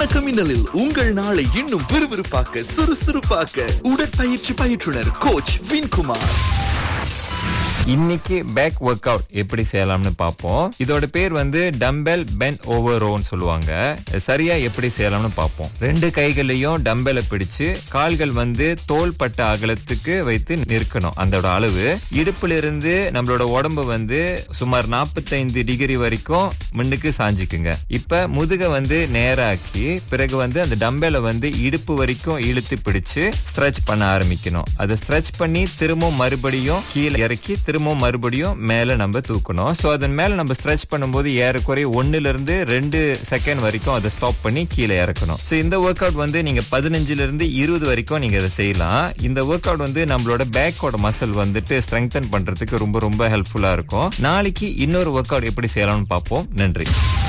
வணக்கம் மின்னலில் உங்கள் நாளை இன்னும் விறுவிறுப்பாக்க சுறுசுறுப்பாக்க உடற்பயிற்சி பயிற்றுனர் கோச் வின்குமார் இன்னைக்கு பேக் ஒர்க் அவுட் எப்படி செய்யலாம்னு பார்ப்போம் இதோட பேர் வந்து டம்பெல் பென் ஓவர் ரோன்னு சொல்லுவாங்க சரியா எப்படி செய்யலாம்னு பார்ப்போம் ரெண்டு கைகளையும் டம்பெலை பிடிச்சு கால்கள் வந்து தோள்பட்ட அகலத்துக்கு வைத்து நிற்கணும் அதோட அளவு இடுப்புல இருந்து நம்மளோட உடம்பு வந்து சுமார் 45 டிகிரி வரைக்கும் முன்னுக்கு சாஞ்சுக்குங்க இப்ப முதுக வந்து நேராக்கி பிறகு வந்து அந்த டம்பெலை வந்து இடுப்பு வரைக்கும் இழுத்து பிடிச்சு ஸ்ட்ரெச் பண்ண ஆரம்பிக்கணும் அதை ஸ்ட்ரெச் பண்ணி திரும்பவும் மறுபடியும் கீழே இறக்கி திரும்பவும் மறுபடியும் மேல நம்ம தூக்கணும் சோ அதன் மேல நம்ம ஸ்ட்ரெச் பண்ணும்போது ஏறக்குறைய ஒண்ணுல இருந்து ரெண்டு செகண்ட் வரைக்கும் அதை ஸ்டாப் பண்ணி கீழே இறக்கணும் சோ இந்த ஒர்க் அவுட் வந்து நீங்க பதினஞ்சுல இருந்து இருபது வரைக்கும் நீங்க அதை செய்யலாம் இந்த ஒர்க் அவுட் வந்து நம்மளோட பேக்கோட மசில் வந்துட்டு ஸ்ட்ரெங்தன் பண்றதுக்கு ரொம்ப ரொம்ப ஹெல்ப்ஃபுல்லா இருக்கும் நாளைக்கு இன்னொரு ஒர்க் அவுட் எப்படி செய்யலாம்னு பார்ப்போம் நன்றி